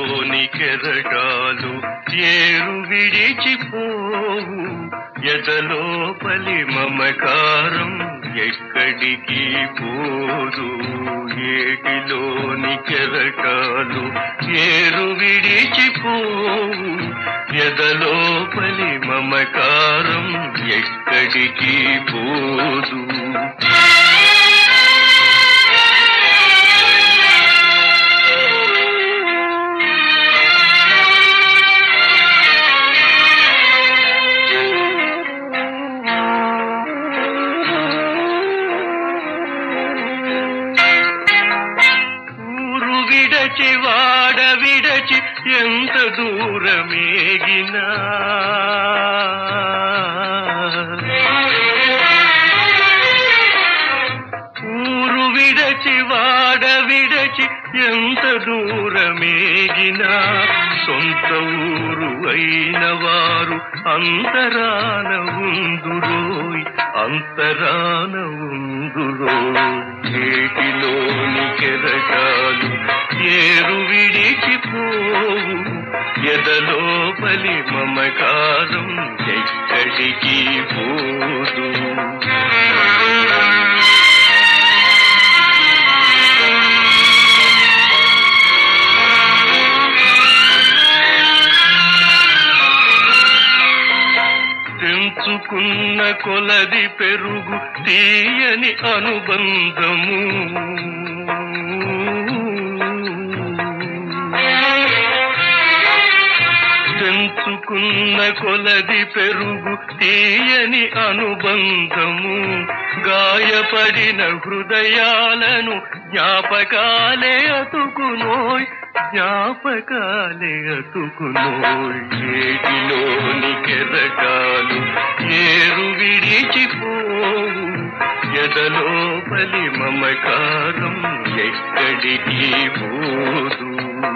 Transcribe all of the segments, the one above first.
ఏటిలోని కెరటాలు ఏరు విడిచిపోవు ఎదలోపలి మమకారం ఎక్కడికి పోదు ఏటిలోని కెరటాలు ఏరు విడిచిపోవు ఎదలోపలి మమకారం ఎక్కడికి పోదు ఊరు విడచి వాడ విడచి ఎంత దూరమేగినా ఊరు విడచి వాడ విడచి ఎంత దూరమేగినా సొంత ఊరు అయిన వారు అంతరాన ఉందురోయ్ అంతరాన ఉందురోయ్ ఏటిలోని కెరటాలు ఏరు విడిచిపోవు ఎదలోపలి మమకారం ఎక్కడికి పోదు తెంచుకున్న కొలది పెరుగు తీయని అనుబంధము తెంచుకున్న కొలది పెరుగు తీయని అనుబంధము గాయపడిన హృదయాలను జ్ఞాపకాలే అతుకునోయ్ జ్ఞాపకాలే అతుకునోయ్ ఏటిలోని కెరటాలు ఏరు విడిచిపోవు ఎదలోపలి మమకారం ఎక్కడికి పోదు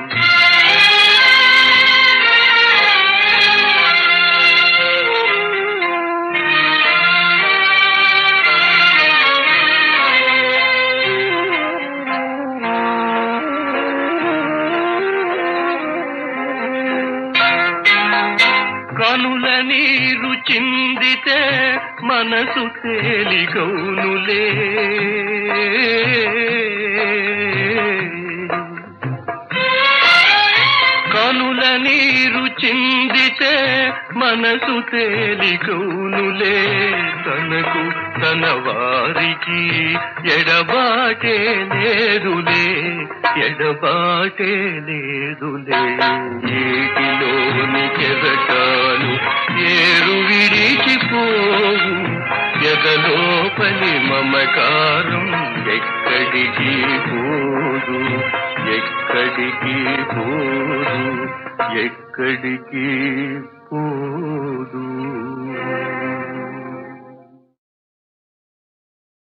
కనుల నీరు చిందితే మనసు తేలిగౌనులే కనుల నీరు చిందితే మనసు తేలికౌనులే తనకు తన వారికి ఎడబాటే లేదులే ఎడబాటే లేదులే ఏటిలోని కెరటాలు ఏరు విడిచిపోవు ఎదలోపలి మమకారం ఎక్కడికి పోదు ఎక్కడికి పోదు ఎక్కడికి పోదు